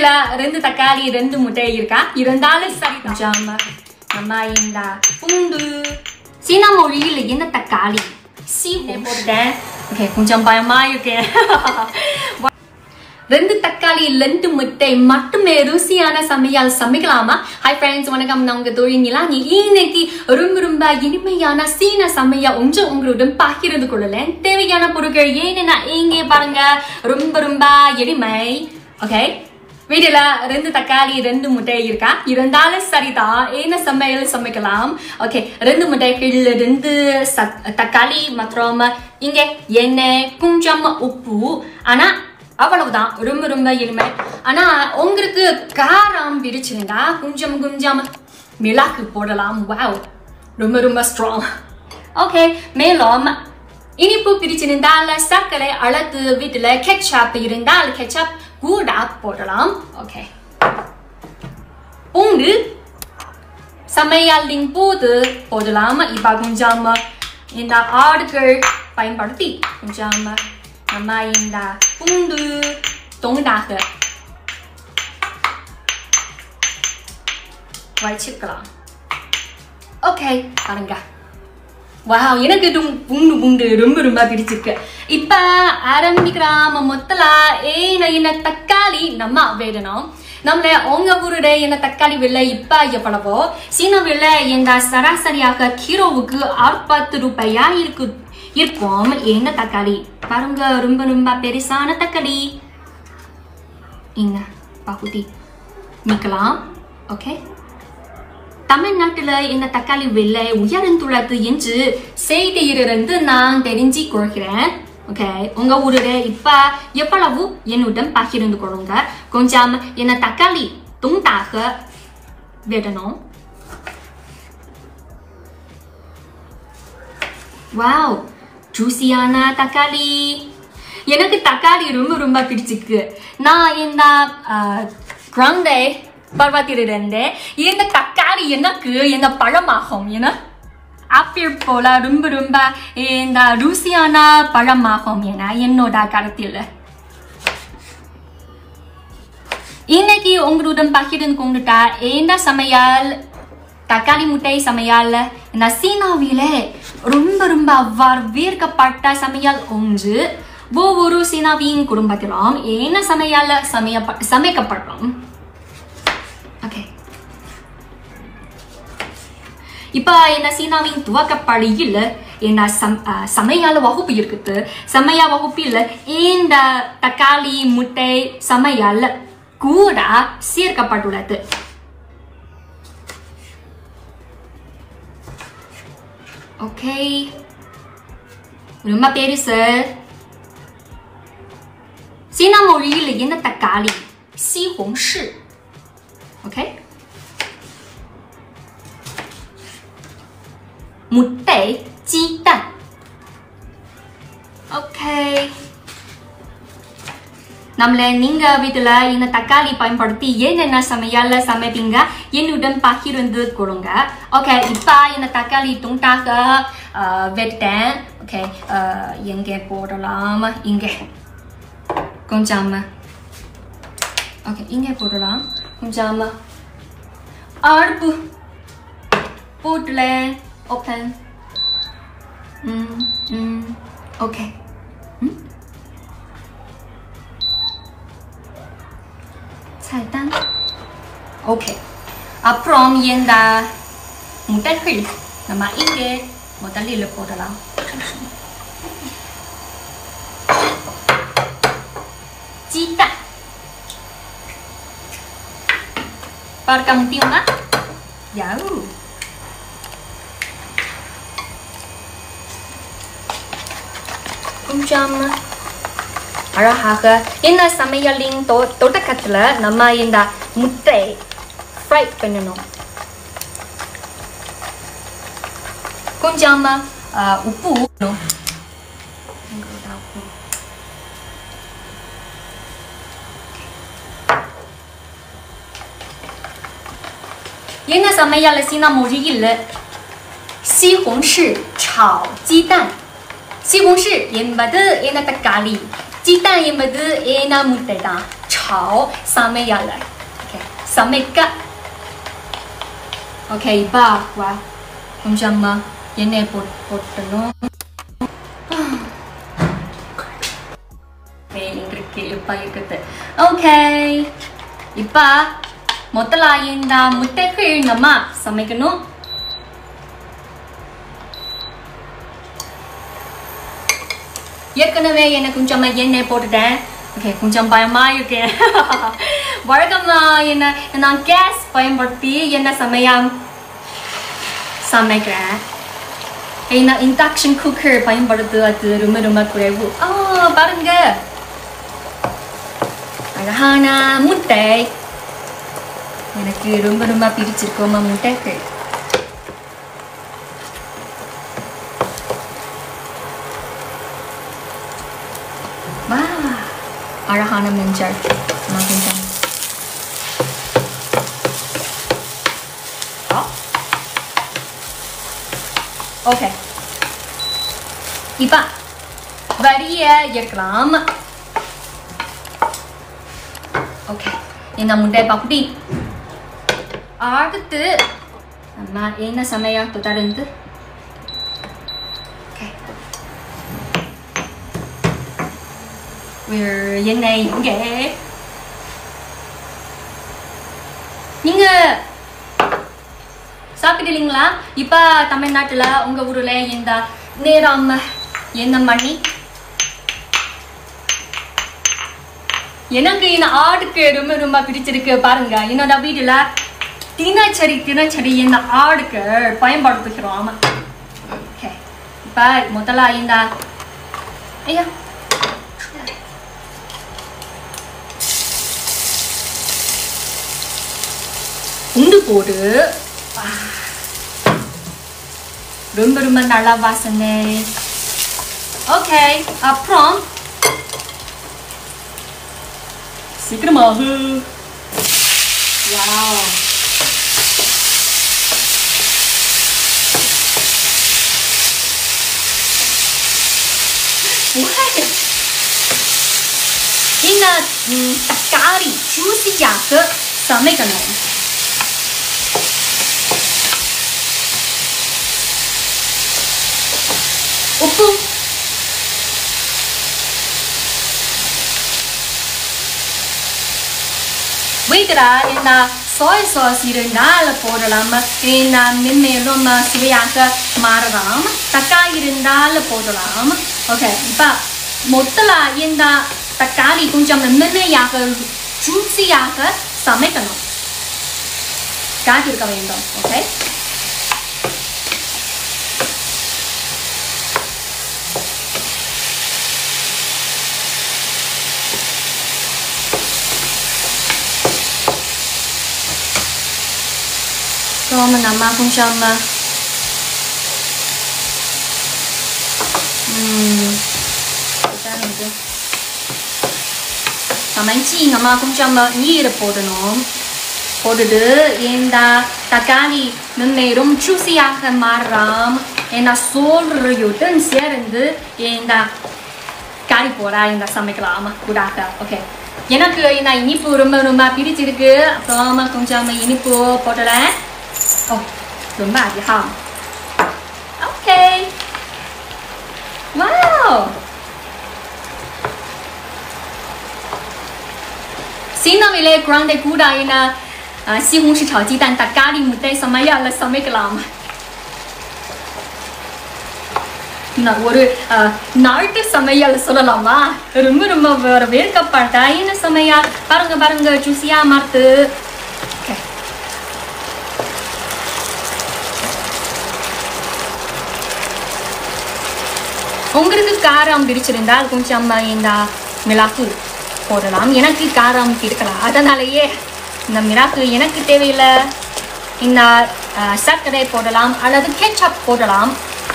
வீட்டுல ரெண்டு தக்காளி ரெண்டு முட்டை இருக்கா இருந்தாலும் சரி ஜாம நம்ம இந்த பூண்டு சீனா மொழியில் என்ன தக்காளி சீ போட்டேன் ஓகே கொஞ்சம் பயமா இருக்கேன் ரெண்டு தக்காளி ரெண்டு முட்டை மட்டுமே ருசியான சமையல் சமைக்கலாமா ஹாய் ஃப்ரெண்ட்ஸ் வணக்கம் நான் உங்க தொழில்களா நீ இன்னைக்கு ரொம்ப ரொம்ப இனிமையான சீன சமையல் ஒன்று உங்களுடன் பகிர்ந்து கொள்ளலேன் தேவையான பொருட்கள் ஏன்னா இங்கே பாருங்க ரொம்ப ரொம்ப எளிமை ஓகே வீட்டுல ரெண்டு தக்காளி ரெண்டு முட்டை இருக்கா இருந்தாலும் சரிதான் என்ன சமையல் சமைக்கலாம் ஓகே ரெண்டு முட்டைகள் ரெண்டு சத்- தக்காளி மற்றும் இங்க எண்ணெய் கொஞ்சம் உப்பு ஆனா அவ்வளவுதான் ரொம்ப ரொம்ப எளிமை ஆனா உங்களுக்கு காரம் பிடிச்சிருந்தா கொஞ்சம் கொஞ்சம் மிளகு போடலாம் வாவ் ரொம்ப ரொம்ப ஸ்ட்ராங் ஓகே மேலும் இனிப்பு பிரிச்சிருந்தால் சர்க்கரை அளத்து வீட்டுல கெச்சாப் இருந்தால் கெச்சாப் கூட போடலாம் ஓகே பூண்டு சமையலின் போது போடலாம் இப்ப கொஞ்சம் இந்த ஆடுகள் பயன்படுத்தி கொஞ்சம் நம்ம இந்த பூண்டு தொண்டாக வச்சுக்கலாம் ஓகே பாருங்க வாவ் எனக்கு இது பூண்டு பூண்டு ரொம்ப ரொம்ப பிடிச்சிருக்கு இப்ப ஆரம்பிக்கலாம் மொத்தல ஏன என்ன தக்காளி நம்ம வேடணும் நம்மள உங்க ஊருட என்ன தக்காளி விலை இப்ப எவ்வளவோ சீன விலை இந்த சராசரியாக கிலோவுக்கு அறுபத்து ரூபாயா இருக்கு இருக்கும் என்ன தக்காளி பாருங்க ரொம்ப ரொம்ப பெருசான தக்காளி இங்க பகுதி நிக்கலாம் ஓகே தமிழ்நாட்டுல இந்த தக்காளி விலை உயர்ந்துள்ளது என்று செய்தியிலிருந்து நான் தெரிஞ்சு கொள்கிறேன் ஓகே உங்க ஊருல இப்ப எவ்வளவு என்னுடன் பகிர்ந்து கொள்ளுங்க கொஞ்சம் என்ன தக்காளி துண்டாக விடணும் வாவ் ஜூசியான தக்காளி எனக்கு தக்காளி ரொம்ப ரொம்ப பிடிச்சிருக்கு நான் இந்த கிராண்டே பர்வத்திலிருந்து இந்த தக்காளி எனக்கு இந்த பழமாகும் ஏன்னா ஆப்பிள் போல ரொம்ப ரொம்ப இந்த ருசியான பழமாகும் என என்னோட கருத்தில் இன்னைக்கு உங்களுடன் பகிர்ந்து கொண்டுட்டா இந்த சமையல் தக்காளி முட்டை சமையல் இந்த சீனாவில ரொம்ப ரொம்ப வரவேற்கப்பட்ட சமையல் ஒன்று ஒவ்வொரு சீனாவின் குடும்பத்திலும் என்ன சமையல் சமைய சமைக்கப்படும் ஓகே இப்ப என்ன சீனாவின் துவக்கப்பள்ளியில் என்ன சம் அஹ், சமையல் வகுப்பு இருக்குது சமையல் வகுப்பில் இந்த தக்காளி முட்டை சமையல் கூட சேர்க்கப்பட்டுள்ளது ஓகே ரொம்ப பெருசு சீனா மொழியில் என்ன தக்காளி 西红柿 ஓகே முட்டை 鸡蛋 ஓகே நம்மள நீங்க வீட்டுல இந்த தக்காளி பயன்படுத்தி என்னென்ன சமையல் சமைப்பீங்க என்னுடன் பகிர்ந்து கொடுங்க ஓகே இப்ப இந்த தக்காளி துண்டாக அஹ், வெட்டேன் ஓகே எங்கே போடலாம் இங்கே கொஞ்சம் ஓகே இங்கே போடலாம் கொஞ்சம் அடுப்பு போட்டுல ஓப்பன் ம் ம் ஓகே ம் 菜单。OK，அப்புறம் இந்த முட்டைகள் நம்ம இங்கே முதலில் போடலாம்鸡蛋பார்க்க முடியுமா யாரு கொஞ்சம் அழகாக இந்த சமையலின் தொ தொடக்கத்தில் நம்ம இந்த முட்டை ஃப்ரை பண்ணணும் கொஞ்சம் அஹ், உப்பு ஊத்தணும். எங்களோட உப்பு. என்ன சமையல் சீனா மொழியில் 西红柿炒鸡蛋 西红柿என்பது என்ன தக்காளி 鸡蛋 என்பது ஏன முட்டை தான் 炒好சமையல் ஓகே சமைக்க ஓகே இப்போ வா கொஞ்சமா எண்ணெய் போட் போட்டணும் இருக்கு இப்போ இருக்குது ஓகே இப்போ முதல்ல இந்த முட்டைக்கு நம்ம சமைக்கணும் ஏற்கனவே எனக்கு கொஞ்சம் எண்ணெய் போட்டுட்டேன் ஓகே கொஞ்சம் பயமா இருக்கேன் வழக்கமா என்ன நான் கேஸ் பயன்படுத்தி என்ன சமயம் சமைக்கிறேன் ஏன்னா இண்டக்ஷன் குக்கர் பயன்படுத்து அது ரொம்ப ரொம்ப குறைவு ஆ பாருங்க அழகான முட்டை எனக்கு ரொம்ப ரொம்ப பிடிச்சிருக்கோமா முட்டைக்கு வா அழகான மஞ்சள் நான் கொஞ்சம் ஓகே இப்போ வரிய இருக்கலாம் ஓகே இந்த முட்டை பக்குடி அடுத்து நம்ம என்ன சமயம் தொடர்ந்து ஓகே எண்ணெய் இங்கே நீங்க சாப்பிடுறீங்களா இப்ப தமிழ்நாட்டுல உங்க ஊர்ல இந்த நேரம் என்ன மணி எனக்கு இந்த ஆடுக்கு ரொம்ப ரொம்ப பிடிச்சிருக்கு பாருங்க என்னோட வீட்டுல தினச்சரி தினச்சரி இந்த ஆடுக்கு பயன்படுத்துகிறோம் ஓகே இப்ப முதல்ல இந்த ஐயா உண்டு போடு ரொம்ப ரொம்ப நல்லா வாசனை ஓகே அப்புறம் சீக்கிரமாக வாவ் இந்த ம், தக்காளி ஜூசியாக சமைக்கணும் உப்பு வீட்டில் இந்த சோய் சாஸ் இருந்தால் போடலாம் இந்த மென்மேலும் சுவையாக மாறலாம் தக்காளி இருந்தால் போடலாம் ஓகே இப்போ மொத்தல இந்த தக்காளி கொஞ்சம் மென்மையாக ஜூசியாக சமைக்கணும் காட்டிருக்க வேண்டும் ஓகே 그러면 아마 கொஞ்சம் 음 일단은 이제 가만히 நம்ம கொஞ்சம் நீர் போடணும் போட்டுட்டு இந்த தக்காளி மென்மேலும் ஜூசியாக மாறலாம் ஏன்னா சோறுடன் சேர்ந்து இந்த கறி போடா இந்த சமைக்கலாம் கூடாக ஓகே எனக்கு இந்த இனிப்பு ரொம்ப ரொம்ப பிடிச்சிருக்கு அப்புறம் கொஞ்சம் இனிப்பு போட்டுறேன் ஓ ரொம்ப அதிகம் ஓகே வாவ் 新的为了 grande 古代呢，啊，西红柿炒鸡蛋打咖喱木袋什么样了？什么个啦嘛？நான் ஒரு அஹ், நாட்டு சமையல் சொல்லலாமா ரொம்ப ரொம்ப வேற வேர்க்கப்பட்ட என்ன சமையல் பாருங்க பாருங்க ஜூசியா மாத்து Okay. உங்களுக்கு காரம் பிடிச்சிருந்தால் கொஞ்சம் இந்த மிளகு போடலாம் எனக்கு காரம் பிடிக்கலாம் அதனாலேயே இந்த மிளகு எனக்கு தேவையில்லை இந்த அஹ், சர்க்கரை போடலாம் அல்லது கெச்சப் போடலாம்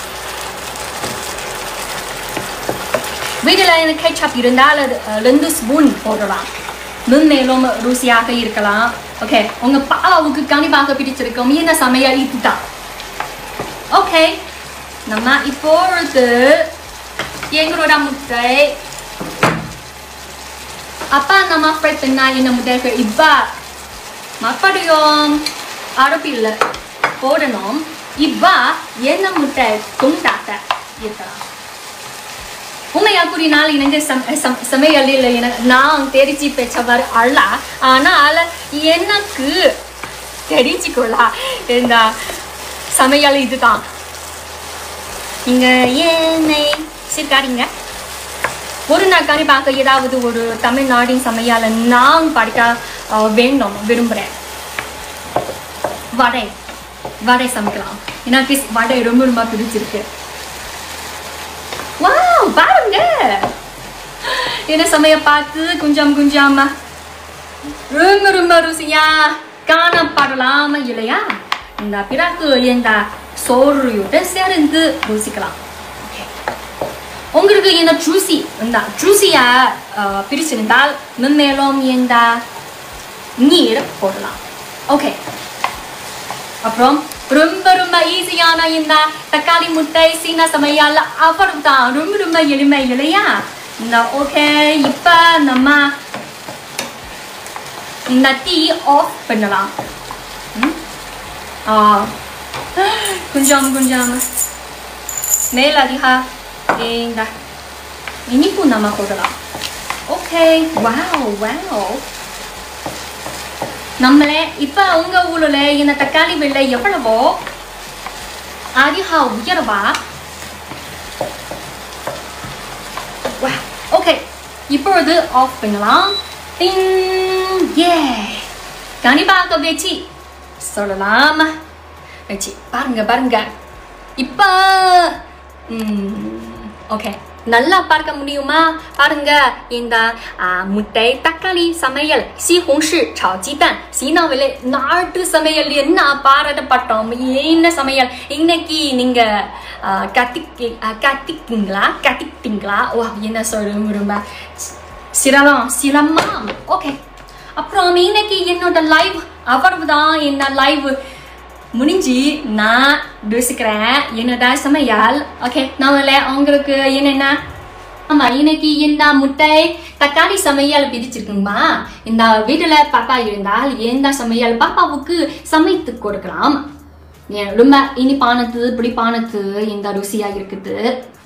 வீட்டில் எனக்கு கெச்சப் இருந்தால் அது அஹ், ரெண்டு ஸ்பூன் போடலாம் மென்மேலும் ருசியாக இருக்கலாம் ஓகே உங்க பாலாவுக்கு கண்டிப்பாக பிடிச்சிருக்கும் என்ன சமையல் இதுதான் ஓகே நம்ம இப்பொழுது எங்களோட முட்டை அப்பா நம்ம ஃப்ரை பண்ணா என்ன முதல்கள் இப்ப மறுபடியும் அரபியில் போடணும் இப்ப என்ன முட்டை துண்டாட்ட இருக்கலாம் உண்மையா கூறினால் எனக்கு சம் சம் சமையலில் எனக்கு நான் தெரிஞ்சு பெற்றவர் அல்ல ஆனால் எனக்கு தெரிஞ்சுக்கொள்ள இந்த சமையல் இதுதான் நீங்க என்னை சிரிக்காதீங்க ஒரு நாள் கண்டிப்பாக ஏதாவது ஒரு தமிழ்நாட்டின் சமையலை நான் படிக்க அஹ், வேண்டும் விரும்புகிறேன் வடை வடை சமைக்கலாம் எனக்கு வடை ரொம்ப ரொம்ப பிடிச்சிருக்கு வாவ் பாருங்க என்ன சமைய பார்த்து கொஞ்சம் கொஞ்சமா ரொம்ப ரொம்ப ருசியா காணப்படலாம் இல்லையா இந்த பிறகு இந்த சோறுயுடன் சேர்ந்து ருசிக்கலாம் Okay. உங்களுக்கு இந்த ஜூசி இந்த ஜூசியா பிரிச்சிருந்தால் மென்மேலும் இந்த நீர் போடலாம் ஓகே அப்புறம் ரொம்ப ரொம்ப ஈஸியான இந்த தக்காளி முட்டை சீனா சமையல் அப்புறம் தான் ரொம்ப ரொம்ப எளிமை இல்லையா இந்த ஓகே இப்போ நம்ம இந்த டீ ஆஃப் பண்ணலாம் ம்? ஆ கொஞ்சம் கொஞ்சம் மேலதிகா இந்த இனிப்பு நம்ம போடலாம் ஓகே வாவ் வாவ் நம்மளே இப்ப உங்க ஊர்ல இந்த தக்காளி விலை எவ்வளவோ அதிகா உயரவா ஓகே இப்பொழுது ஆஃப் பண்ணலாம் டிங் ஏ கண்டிப்பாக வச்சு சொல்லலாம் வச்சு பாருங்க பாருங்க இப்ப ஓகே நல்லா பார்க்க முடியுமா பாருங்க இந்த ஆ, முட்டை தக்காளி சமையல் சீஹோங்ஷி炒鸡蛋சீனாவில் நாட்டு சமையல் என்ன பாராட்டப்பட்டோம் என்ன சமையல் இன்னைக்கு நீங்க ஆ, கத்திக்கு ஆ, கத்திக்கிங்களா கத்திக்கிட்டீங்களா வா என்ன சொல்ல ரொம்ப சிரமம் சிரமம் ஓகே அப்புறம் இன்னைக்கு என்னோட லைவ் அவ்வளவுதான் என்ன லைவ் முடிஞ்சு நான் ருசிக்கிறேன் என்னோட சமையல் ஓகே நம்மள உங்களுக்கு என்னென்ன ஆமா இன்னைக்கு இந்த முட்டை தக்காளி சமையல் பிடிச்சிருக்குமா இந்த வீட்டுல பாப்பா இருந்தால் எந்த சமையல் பாப்பாவுக்கு சமைத்து கொடுக்கலாம் ஏன் ரொம்ப இனிப்பானது பிடிப்பானது இந்த ருசியா இருக்குது